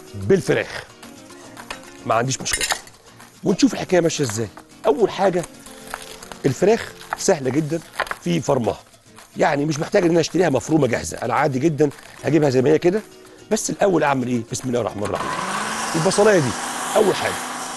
بالفراخ ما عنديش مشكله ونشوف الحكايه ماشيه ازاي اول حاجه الفراخ سهله جدا في فرمها يعني مش محتاج ان انا اشتريها مفرومه جاهزه انا عادي جدا هجيبها زي ما هي كده بس الاول اعمل ايه بسم الله الرحمن الرحيم البصلايه دي اول حاجه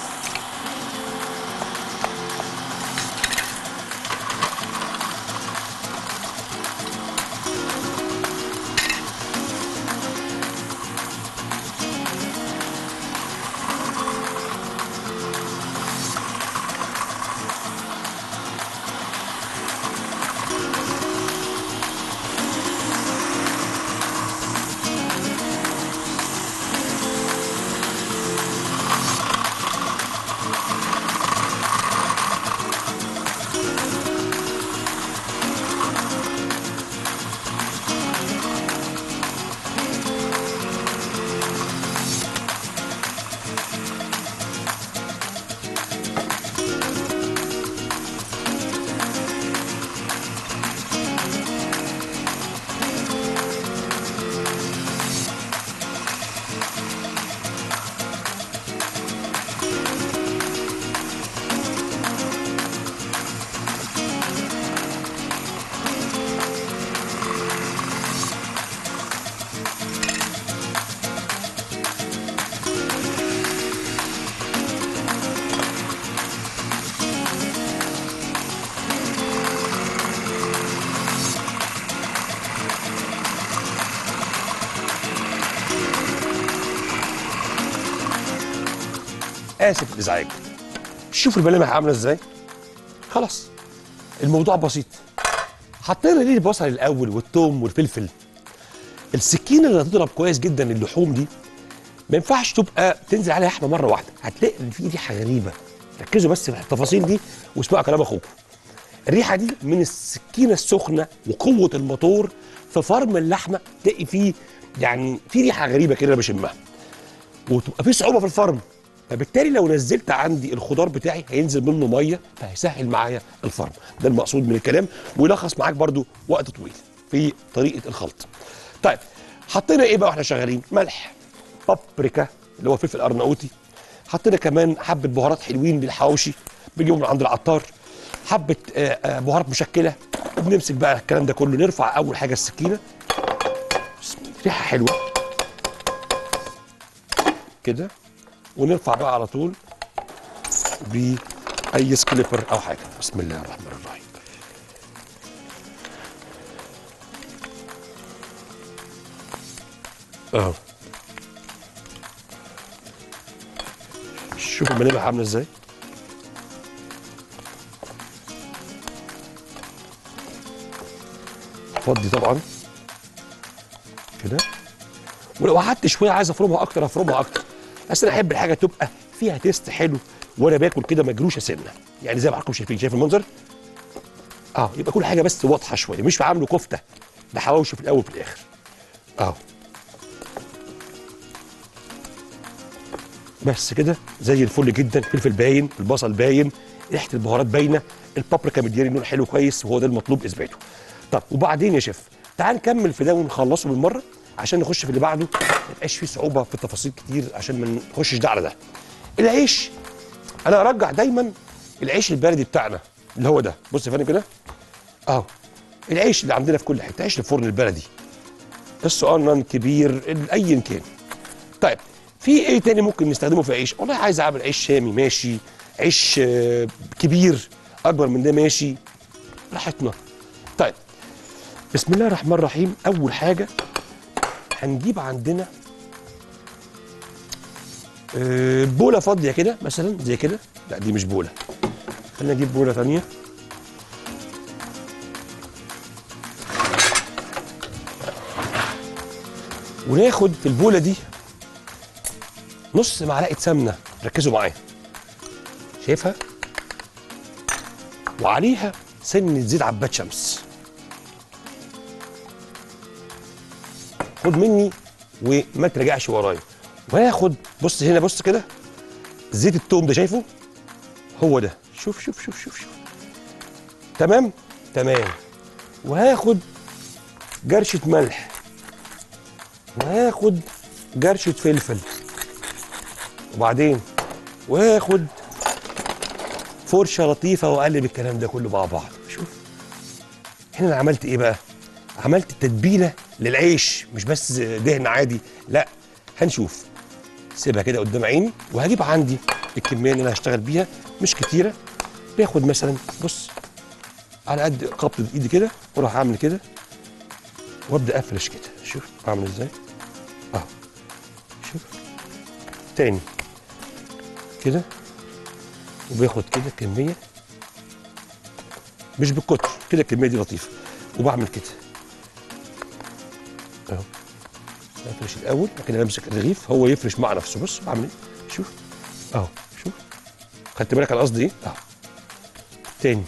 اسف الازعاج شوفوا الملامح عامله ازاي خلاص الموضوع بسيط حطينا ليه البصل الاول والثوم والفلفل السكينه اللي هتضرب كويس جدا اللحوم دي ما ينفعش تبقى تنزل عليها لحمه مره واحده هتلاقي ان في ريحه غريبه ركزوا بس في التفاصيل دي واسمعوا كلام اخوكم الريحه دي من السكينه السخنه وقوه الموتور في فرم اللحمه تلاقي فيه يعني في ريحه غريبه كده انا بشمها وتبقى في صعوبه في الفرم فبالتالي لو نزلت عندي الخضار بتاعي هينزل منه ميه فهيسهل معايا الفرم ده المقصود من الكلام ويلخص معاك برضو وقت طويل في طريقه الخلط طيب حطينا ايه بقى واحنا شغالين ملح بابريكا اللي هو فلفل ارناؤوطي حطينا كمان حبه بهارات حلوين للحواوشي بنجيبهم من عند العطار حبه آه، آه، بهارات مشكله وبنمسك بقى الكلام ده كله نرفع اول حاجه السكينه بسم الله ريحه حلوه كده ونرفع بقى على طول باي سكليبر او حاجه بسم الله الرحمن الرحيم اهو شوفوا الملامح عامله ازاي فضي طبعا كده ولو قعدت شويه عايز افرمها اكتر افرمها اكتر بس انا احب الحاجه تبقى فيها تيست حلو وانا باكل كده مجروشه سنه يعني زي ما حضراتكم شايفين شايف المنظر اه يبقى كل حاجه بس واضحه شويه مش عامله كفته ده حواوشي في الاول وفي الاخر اه بس كده زي الفل جدا الفلفل باين البصل باين ريحه البهارات باينه البابريكا مدياني لون حلو كويس وهو ده المطلوب اثباته طب وبعدين يا شيف تعال نكمل في ده ونخلصه بالمره عشان نخش في اللي بعده ما يبقاش فيه صعوبه في التفاصيل كتير عشان ما نخشش ده على ده العيش انا ارجح دايما العيش البلدي بتاعنا اللي هو ده بص يا فندم كده اهو العيش اللي عندنا في كل حته عيش الفرن البلدي الصقنن كبير ايا كان طيب في ايه تاني ممكن نستخدمه في عيش والله عايز اعمل عيش شامي ماشي عيش آه، كبير اكبر من ده ماشي راحتنا طيب بسم الله الرحمن الرحيم اول حاجه هنجيب عندنا آه، بوله فاضيه كده مثلا زي كده لا دي مش بوله خلينا نجيب بوله ثانيه وناخد في البوله دي نص معلقه سمنه ركزوا معايا شايفها وعليها سنه زيت عباد شمس خد مني وما ترجعش ورايا وهاخد بص هنا بص كده زيت التوم ده شايفه هو ده شوف شوف شوف شوف شوف تمام تمام وهاخد جرشة ملح وهاخد جرشة فلفل وبعدين واخد فرشه لطيفه واقلب الكلام ده كله مع بعض شوف هنا انا عملت ايه بقى عملت تتبيله للعيش مش بس دهن عادي لا هنشوف سيبها كده قدام عيني وهجيب عندي الكميه اللي انا هشتغل بيها مش كتيره باخد مثلا بص على قد قبضه ايدي كده واروح اعمل كده وابدا افرش كده شوف بعمل ازاي اهو شوف تاني كده وباخد كده كميه مش بالكتر كده الكميه دي لطيفه وبعمل كده اهو افرش الاول بعد كده امسك الرغيف هو يفرش مع نفسه بص بعمل ايه شوف اهو شوف خدت بالك على قصدي ايه اهو تاني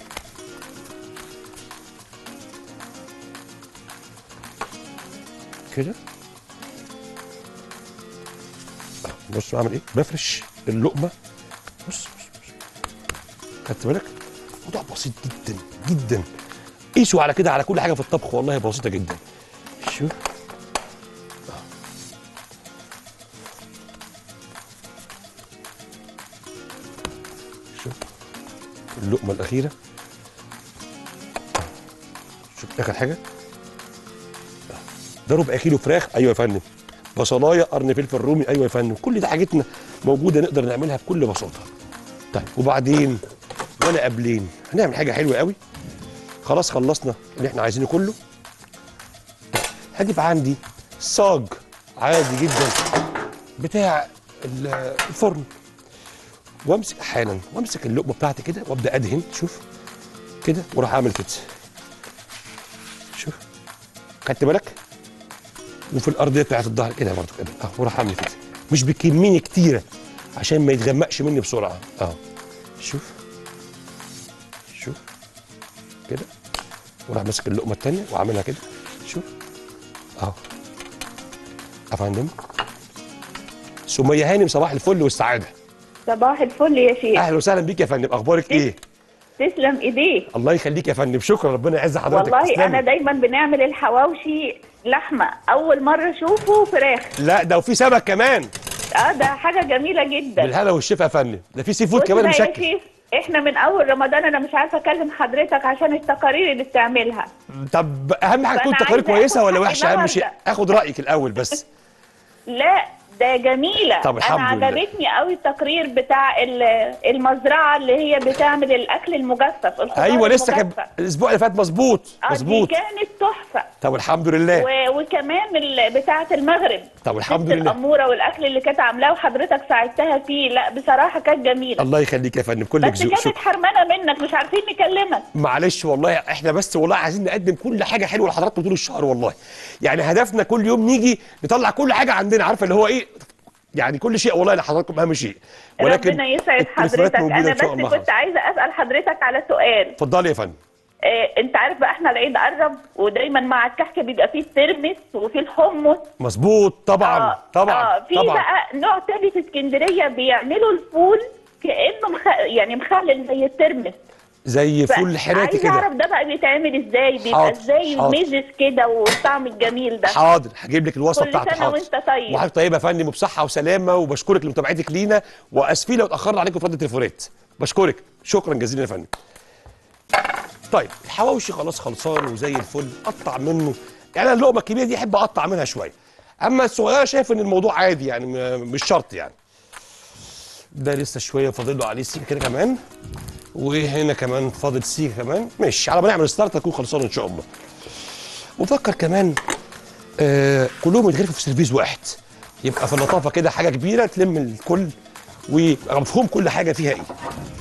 كده أهو، بص بعمل ايه بفرش اللقمه بص بص بص خدت بالك موضوع بسيط جدا جدا قيسوا على كده على كل حاجه في الطبخ والله بسيطه جدا شوف شوف اللقمه الاخيره شوف اخر حاجه ده ربع كيلو فراخ ايوه يا فندم بصلايه قرن فلفل رومي ايوه يا فندم كل ده حاجتنا موجوده نقدر نعملها بكل بساطه طيب وبعدين ولا قبلين هنعمل حاجه حلوه قوي خلاص خلصنا اللي احنا عايزينه كله طيب، هجيب عندي صاج عادي جدا بتاع ال- الفرن وامسك حالا وامسك اللقمه بتاعتي كده وابدا ادهن شوف كده واروح اعمل كده شوف خدت بالك وفي الارضيه بتاعت الظهر كده برضه كده اهو واروح اعمل كده مش بكميه كتيره عشان ما يتغمقش مني بسرعه اهو شوف شوف كده وراح ماسك اللقمه الثانيه وعاملها كده شوف اهو يا فندم سميه هانم صباح الفل والسعاده صباح الفل يا شيخ اهلا وسهلا بيك يا فندم اخبارك ايه تسلم ايديك الله يخليك يا فندم شكرا ربنا يعز حضرتك والله تسلمي. انا دايما بنعمل الحواوشي لحمه اول مره اشوفه فراخ لا ده وفي سمك كمان اه ده حاجه جميله جدا بالهنا والشفا يا فندم ده في سي فود بص كمان بقى يا مشكل شيخ احنا من اول رمضان انا مش عارفه اكلم حضرتك عشان التقارير اللي بتعملها طب اهم حاجه تكون فأنا تقارير عايزة كويسه آخد ولا حقي وحشه اهم شيء النهاردة. اخد رايك الاول بس لا ده جميله طب الحمد انا لله. عجبتني قوي التقرير بتاع ال- المزرعه اللي هي بتعمل الاكل المجفف الخضار ايوه لسه كان المجفف. الاسبوع اللي فات مظبوط اه دي مظبوط كانت تحفه طب الحمد لله و... وكمان ال... بتاعه المغرب طب الحمد ست لله الاموره والاكل اللي كانت عاملاه وحضرتك ساعدتها فيه لا بصراحه كانت جميله الله يخليك يا فندم كلك بس ذوق كانت شكرا حرمانه منك مش عارفين نكلمك معلش والله احنا بس والله عايزين نقدم كل حاجه حلوه لحضراتكم طول الشهر والله يعني هدفنا كل يوم نيجي نطلع كل حاجه عندنا عارفه اللي هو ايه يعني كل شيء والله لحضراتكم اهم شيء ربنا يسعد التليفونات حضرتك موجودة انا إن شاء بس الله. كنت عايزه اسال حضرتك على سؤال اتفضلي يا فندم آه، انت عارف بقى احنا العيد قرب ودايما مع الكحك بيبقى فيه الترمس وفيه الحمص مظبوط طبعا اه طبعا اه في طبعا بقى نوع تاني في اسكندريه بيعملوا الفول كانه مخ... يعني مخلل زي الترمس زي فول حراتي عايزه كده اعرف ده بقى بيتعمل ازاي بيبقى حاضر، ازاي حاضر. مزز كده والطعم الجميل ده حاضر هجيب لك الوصفه كل بتاعته سنة حاضر وأنت طيب. وحضرتك طيبه يا فندم وبصحه وسلامه وبشكرك لمتابعتك لينا واسفين لو اتاخرنا عليكم في رد التليفونات بشكرك شكرا جزيلا يا فندم طيب الحواوشي خلاص خلصان وزي الفل قطع منه يعني انا اللقمه الكبيره دي احب اقطع منها شويه اما الصغيره شايف ان الموضوع عادي يعني م- مش شرط يعني ده لسه شويه فاضل له عليه سيكه كده كمان وهنا كمان فاضل سيكه كمان ماشي على ما نعمل ستارت هتكون خلصان ان شاء الله وفكر كمان آه كلهم يتغرفوا في سيرفيس واحد يبقى في اللطافه كده حاجه كبيره تلم الكل ويبقى مفهوم كل حاجه فيها ايه